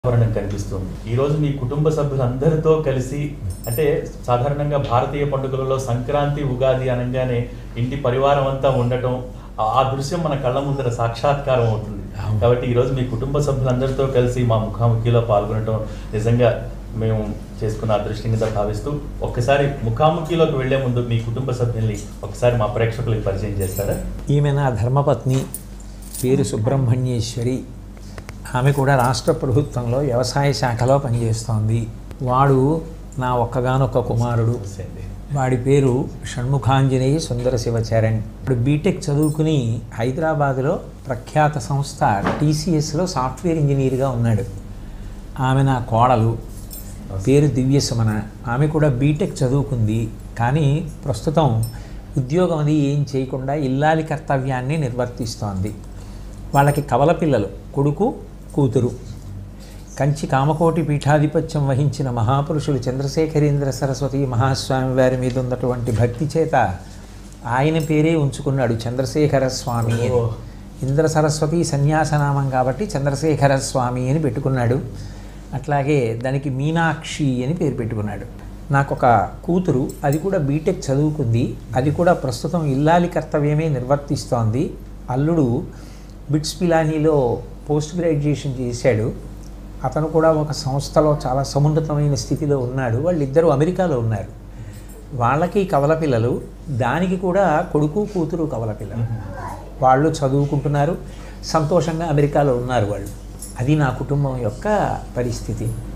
వాతావరణం కనిపిస్తుంది ఈ రోజు మీ కుటుంబ సభ్యులందరితో కలిసి అంటే సాధారణంగా భారతీయ పండుగలలో సంక్రాంతి ఉగాది అనగానే ఇంటి పరివారం అంతా ఉండటం ఆ- ఆ దృశ్యం మన కళ్ళ ముందర సాక్షాత్కారం అవుతుంది అవును. కాబట్టి ఈ రోజు మీ కుటుంబ సభ్యులందరితో కలిసి మా ముఖాముఖిలో పాల్గొనడం నిజంగా మేము చేసుకున్న అదృష్టం కింద భావిస్తూ ఒక్కసారి ముఖాముఖిలోకి వెళ్లే ముందు మీ కుటుంబ సభ్యుల్ని ఒకసారి మా ప్రేక్షకులకు పరిచయం చేస్తారా ఈమె నా ధర్మపత్ని పేరు సుబ్రహ్మణ్యేశ్వరి ఆమె కూడా రాష్ట్ర ప్రభుత్వంలో వ్యవసాయ శాఖలో పనిచేస్తోంది వాడు నా ఒక్కగానొక్క కుమారుడు నమస్తే అండి. వాడి పేరు షణ్ముఖాంజనేయ సుందర శివచరణ్ ఇప్పుడు బీటెక్ చదువుకుని హైదరాబాదులో ప్రఖ్యాత సంస్థ టీసీఎస్లో సాఫ్ట్వేర్ ఇంజనీర్గా ఉన్నాడు ఆమె నా కోడలు పేరు దివ్యసుమన ఆమె కూడా బీటెక్ చదువుకుంది కానీ ప్రస్తుతం ఉద్యోగం అది ఏం చేయకుండా ఇల్లాలి కర్తవ్యాన్ని నిర్వర్తిస్తోంది వాళ్ళకి కవల పిల్లలు కొడుకు కూతురు కంచి కామకోటి పీఠాధిపత్యం వహించిన మహాపురుషులు చంద్రశేఖరేంద్ర సరస్వతి మహాస్వామి వారి మీద ఉన్నటువంటి భక్తి చేత ఆయన పేరే ఉంచుకున్నాడు చంద్రశేఖర స్వామి అని ఓ. ఇంద్ర సరస్వతి సన్యాసనామం కాబట్టి చంద్రశేఖర స్వామి అని పెట్టుకున్నాడు అట్లాగే దానికి మీనాక్షి అని పేరు పెట్టుకున్నాడు నాకు ఒక కూతురు అది కూడా బీటెక్ చదువుకుంది అది కూడా ప్రస్తుతం ఇల్లాలి కర్తవ్యమే నిర్వర్తిస్తోంది అల్లుడు బిట్స్ పిలానీలో పోస్ట్ గ్రాడ్యుయేషన్ చేశాడు అతను కూడా ఒక సంస్థలో చాలా సమున్నతమైన స్థితిలో ఉన్నాడు వాళ్ళిద్దరూ అమెరికాలో ఉన్నారు వాళ్ళకి కవల పిల్లలు దానికి కూడా కొడుకు కూతురు కవల పిల్లలు వాళ్ళు చదువుకుంటున్నారు సంతోషంగా అమెరికాలో ఉన్నారు వాళ్ళు అది నా కుటుంబం యొక్క పరిస్థితి